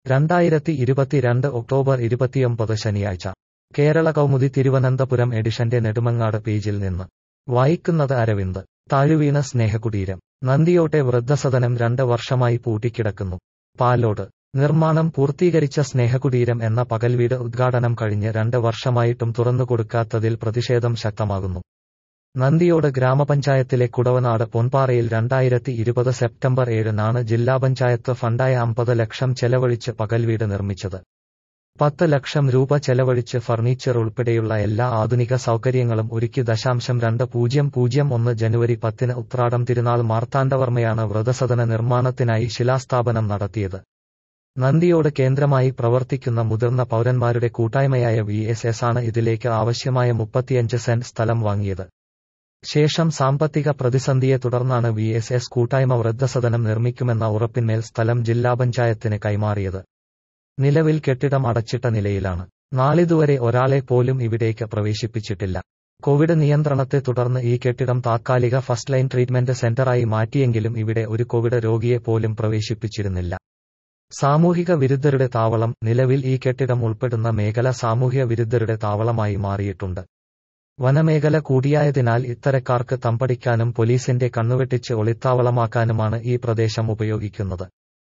രണ്ടായിരത്തി ഇരുപത്തിരണ്ട് ഒക്ടോബർ ഇരുപത്തിയൊമ്പത് ശനിയാഴ്ച കേരള കൗമുദി തിരുവനന്തപുരം എഡിഷന്റെ നെടുമങ്ങാട് പേജിൽ നിന്ന് വായിക്കുന്നത് അരവിന്ദ് താഴുവീണ സ്നേഹകുടീരം നന്ദിയോട്ടെ വൃദ്ധസദനം രണ്ട് വർഷമായി പൂട്ടിക്കിടക്കുന്നു പാലോട് നിർമ്മാണം പൂർത്തീകരിച്ച സ്നേഹകുടീരം എന്ന പകൽവീട് ഉദ്ഘാടനം കഴിഞ്ഞ് രണ്ട് വർഷമായിട്ടും തുറന്നുകൊടുക്കാത്തതിൽ പ്രതിഷേധം ശക്തമാകുന്നു നന്ദിയോട് ഗ്രാമപഞ്ചായത്തിലെ കുടവനാട് പൊൻപാറയിൽ രണ്ടായിരത്തി ഇരുപത് സെപ്റ്റംബർ ഏഴിനാണ് ജില്ലാ പഞ്ചായത്ത് ഫണ്ടായ അമ്പത് ലക്ഷം ചെലവഴിച്ച് പകൽവീട് നിർമ്മിച്ചത് പത്ത് ലക്ഷം രൂപ ചെലവഴിച്ച് ഫർണിച്ചർ ഉൾപ്പെടെയുള്ള എല്ലാ ആധുനിക സൗകര്യങ്ങളും ഒരുക്കി ദശാംശം രണ്ട് പൂജ്യം പൂജ്യം ഒന്ന് ജനുവരി പത്തിന് ഉത്രാടം തിരുനാൾ മാർത്താണ്ഡവർമ്മയാണ് വ്രതസദന നിർമ്മാണത്തിനായി ശിലാസ്ഥാപനം നടത്തിയത് നന്ദിയോട് കേന്ദ്രമായി പ്രവർത്തിക്കുന്ന മുതിർന്ന പൗരന്മാരുടെ കൂട്ടായ്മയായ വി എസ് എസ് ആണ് ഇതിലേക്ക് ആവശ്യമായ മുപ്പത്തിയഞ്ച് സെന്റ് സ്ഥലം വാങ്ങിയത് ശേഷം സാമ്പത്തിക പ്രതിസന്ധിയെ തുടർന്നാണ് വി എസ് എസ് കൂട്ടായ്മ വൃദ്ധസദനം നിർമ്മിക്കുമെന്ന ഉറപ്പിന്മേൽ സ്ഥലം ജില്ലാ പഞ്ചായത്തിന് കൈമാറിയത് നിലവിൽ കെട്ടിടം അടച്ചിട്ട നിലയിലാണ് നാളിതുവരെ ഒരാളെ പോലും ഇവിടേക്ക് പ്രവേശിപ്പിച്ചിട്ടില്ല കോവിഡ് നിയന്ത്രണത്തെ തുടർന്ന് ഈ കെട്ടിടം താത്കാലിക ഫസ്റ്റ് ലൈൻ ട്രീറ്റ്മെന്റ് സെന്ററായി മാറ്റിയെങ്കിലും ഇവിടെ ഒരു കോവിഡ് രോഗിയെ പോലും പ്രവേശിപ്പിച്ചിരുന്നില്ല സാമൂഹിക വിരുദ്ധരുടെ താവളം നിലവിൽ ഈ കെട്ടിടം ഉൾപ്പെടുന്ന മേഖല സാമൂഹ്യ വിരുദ്ധരുടെ താവളമായി മാറിയിട്ടുണ്ട് വനമേഖല കൂടിയായതിനാൽ ഇത്തരക്കാർക്ക് തമ്പടിക്കാനും പോലീസിന്റെ കണ്ണുവെട്ടിച്ച് ഒളിത്താവളമാക്കാനുമാണ് ഈ പ്രദേശം ഉപയോഗിക്കുന്നത്